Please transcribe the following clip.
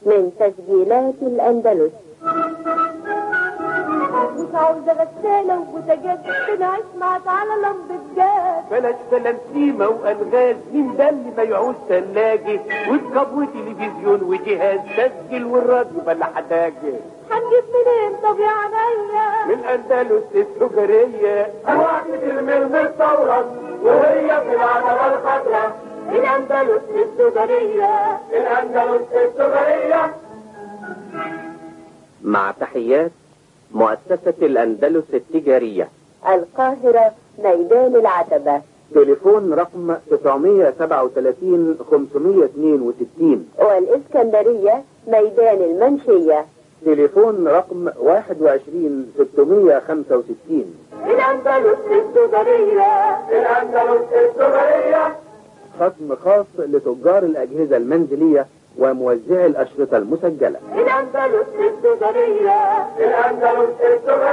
من تسجيلات الأندلس مش عاوزة غسالة وبوتاجاز نعيش معاك على لمبة جاز بلاش تلمسيمة والغاز مين ده اللي ما يعوز ثلاجة وكاب وتلفزيون وجهاز تسجيل والراديو بلا حداجة هنجيب منين طب يا عينيا من اندلس السكرية واحد المرمى الثورة وهي في العضلة الخضراء الأندلس السجرية الأندلس السجرية مع تحيات مؤسسة الأندلس التجارية القاهرة ميدان العتبة تليفون رقم 937 562 والإسكندرية ميدان المنشية تليفون رقم 21 665 الأندلس السجرية الأندلس السجرية خصم خاص لتجار الأجهزة المنزلية وموزعي الأشرطة المسجلة الأندلس السجرية الأندلس السجرية